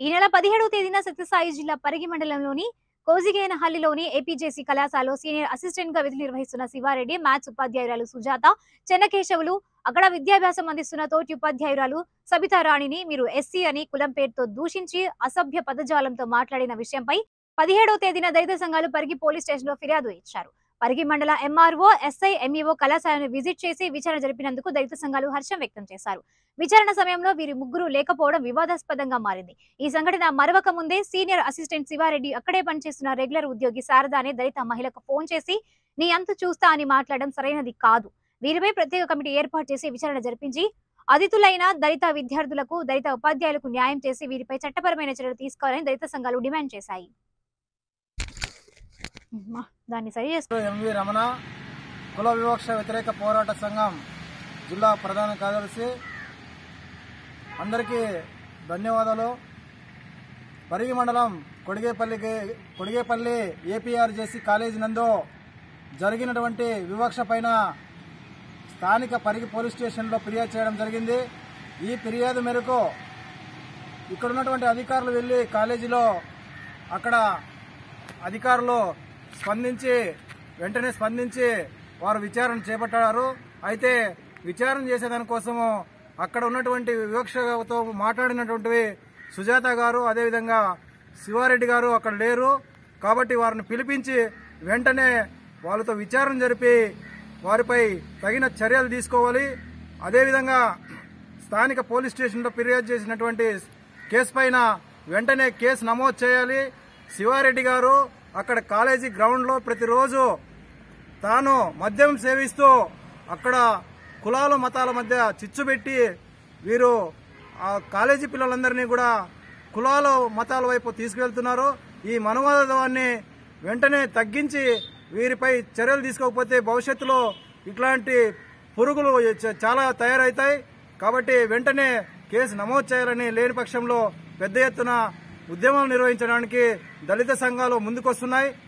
ఈ నెల పదిహేడవ తేదీన సత్యసాయి జిల్లా పరిగి మండలంలోని కోజిగేనహల్లిలోని ఏపీజేసీ కళాశాలలో సీనియర్ అసిస్టెంట్ గా విధులు నిర్వహిస్తున్న శివారెడ్డి మ్యాథ్స్ ఉపాధ్యాయురాలు సుజాత చెన్నకేశవులు అక్కడ విద్యాభ్యాసం అందిస్తున్న తోటి ఉపాధ్యాయురాలు సబితా రాణిని మీరు ఎస్సీ అని కులం పేరుతో దూషించి అసభ్య పదజాలంతో మాట్లాడిన విషయంపై పదిహేడవ తేదీన దళిత సంఘాలు పరిగి పోలీస్ స్టేషన్ లో ఫిర్యాదు ఇచ్చారు పరిగి మండల ఎంఆర్ఓ ఎస్ఐ ఎంఈఓ కళాశాలను విజిట్ చేసి విచారణ జరిపినందుకు దళిత సంఘాలు హర్షం వ్యక్తం చేశారు విచారణ సమయంలో వీరి ముగ్గురు లేకపోవడం వివాదాస్పదంగా మారింది ఈ సంఘటన మరవక ముందే సీనియర్ అసిస్టెంట్ శివారెడ్డి అక్కడే పనిచేస్తున్న రెగ్యులర్ ఉద్యోగి శారద అనే దళిత మహిళకు ఫోన్ చేసి నీ అంతు చూస్తా అని మాట్లాడడం సరైనది కాదు వీరిపై ప్రత్యేక కమిటీ ఏర్పాటు చేసి విచారణ జరిపించి అతిథులైన దళిత విద్యార్థులకు దళిత ఉపాధ్యాయులకు న్యాయం చేసి వీరిపై చట్టపరమైన చర్యలు తీసుకోవాలని దళిత సంఘాలు డిమాండ్ చేశాయి అమ్మా, దాన్ని సరి చేసుకో ఎంవి రమణ కుల వివక్ష వ్యతిరేక పోరాట సంఘం జిల్లా ప్రధాన కార్యదర్శి అందరికీ ధన్యవాదాలు పరిగి మండలం కొడిగేపల్లికి కొడిగేపల్లి ఏపీఆర్జేసీ కాలేజీ నందు జరిగినటువంటి వివక్ష పైన స్థానిక పరిగి పోలీస్ స్టేషన్లో ఫిర్యాదు చేయడం జరిగింది ఈ ఫిర్యాదు మేరకు ఇక్కడ ఉన్నటువంటి అధికారులు వెళ్ళి కాలేజీలో అక్కడ అధికారులు స్పందించి వెంటనే స్పందించి వారు విచారణ చేపట్టారు అయితే విచారణ చేసేదానికోసము అక్కడ ఉన్నటువంటి వివక్షతో మాట్లాడినటువంటి సుజాత గారు అదేవిధంగా శివారెడ్డి గారు అక్కడ లేరు కాబట్టి వారిని పిలిపించి వెంటనే వాళ్ళతో విచారణ జరిపి వారిపై తగిన చర్యలు తీసుకోవాలి అదేవిధంగా స్థానిక పోలీస్ స్టేషన్లో ఫిర్యాదు చేసినటువంటి కేసు పైన వెంటనే కేసు నమోదు చేయాలి శివారెడ్డి గారు అక్కడ కాలేజీ గ్రౌండ్లో ప్రతిరోజు తాను మద్యం సేవిస్తూ అక్కడ కులాల మతాల మధ్య చిచ్చు పెట్టి వీరు ఆ కాలేజీ పిల్లలందరినీ కూడా కులాల మతాల వైపు తీసుకువెళ్తున్నారు ఈ మనోవాదాన్ని వెంటనే తగ్గించి వీరిపై చర్యలు తీసుకోకపోతే భవిష్యత్తులో ఇట్లాంటి పురుగులు చ- చాలా తయారవుతాయి కాబట్టి వెంటనే కేసు నమోదు చేయాలని లేని పక్షంలో పెద్ద ఎత్తున ఉద్యమాలు నిర్వహించడానికి దళిత సంఘాలు ముందుకొస్తున్నాయి